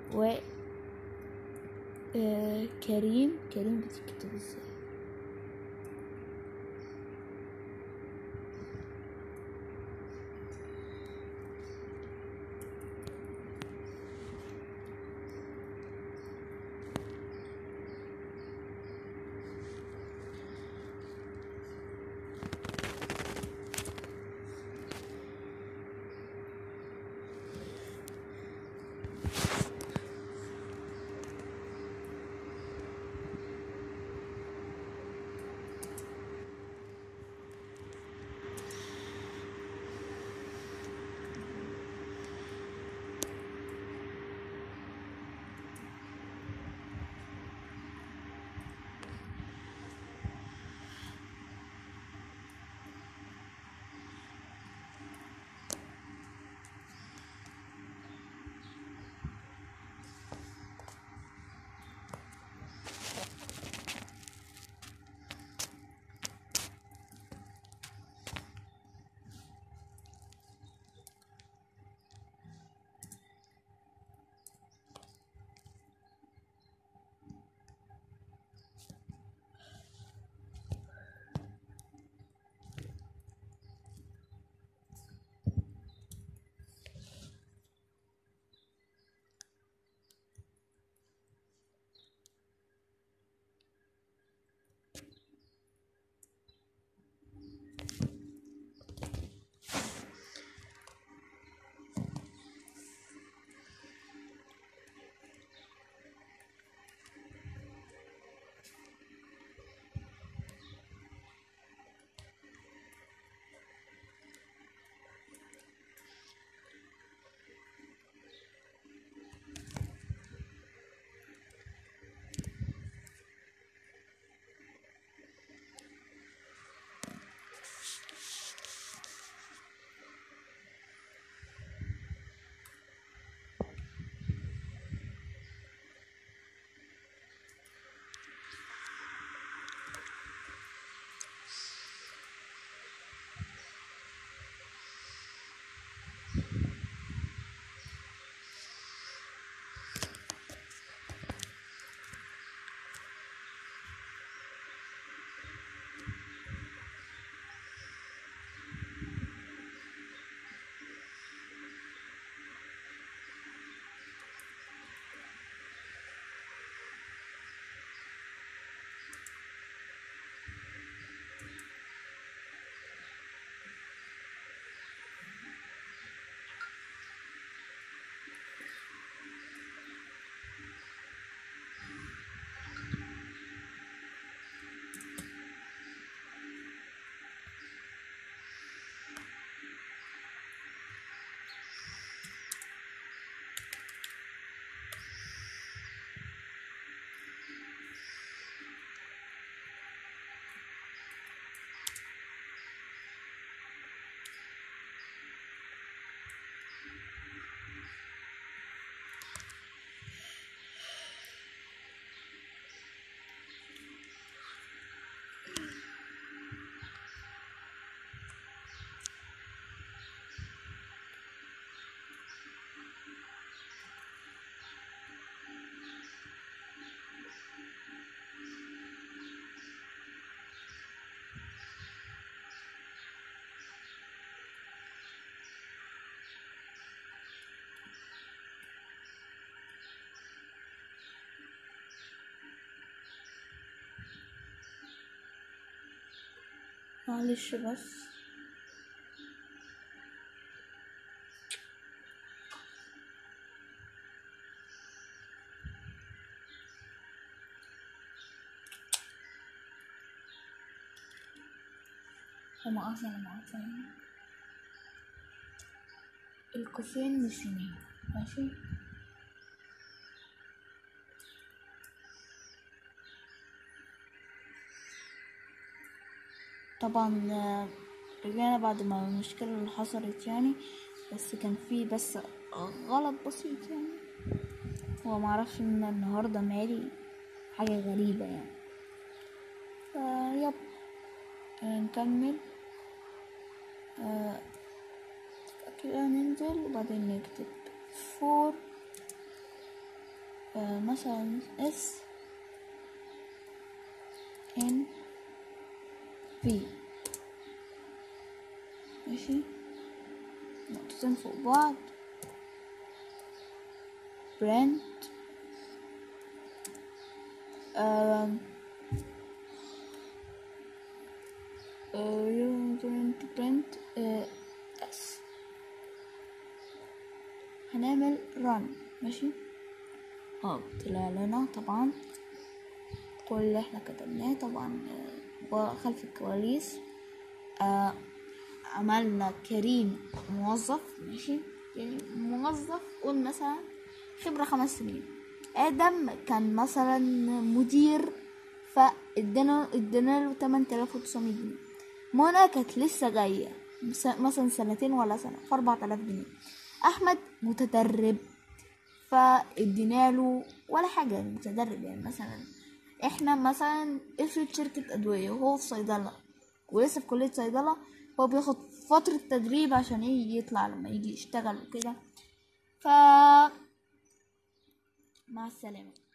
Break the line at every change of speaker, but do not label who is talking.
و آه كريم كريم بتكتب ازاي معلش بس لا مؤاخذة لا مؤاخذة القوسين نسيناه ماشي طبعا آه، رجعنا بعد ما المشكلة اللي حصلت يعني بس كان في بس غلط بسيط يعني هو معرفش ان النهاردة مالي حاجة غريبة يعني فيب آه، نكمل آه، كده ننزل وبعدين نكتب فور آه مثلا اس ان بي ماشي نقطتين فوق بعض برنت آم، آه، برنت برنت آه، اس هنعمل رن ماشي اه طلع لنا طبعا كل اللي احنا كتبناه طبعا آه، خلف الكواليس آه عملنا كريم موظف ماشي يعني موظف قول مثلا خبرة خمس سنين آدم كان مثلا مدير فادينا ادينا له 8900 جنيه منى كانت لسه جاية مس- مثلا سنتين ولا سنة في 4000 جنيه أحمد متدرب فادينا له ولا حاجة يعني متدرب يعني مثلا احنا مثلا افرض شركة أدوية وهو في صيدلة ولسه في كلية صيدلة هو بياخد فترة تدريب عشان ايه يطلع لما يجي يشتغل وكده ف مع السلامة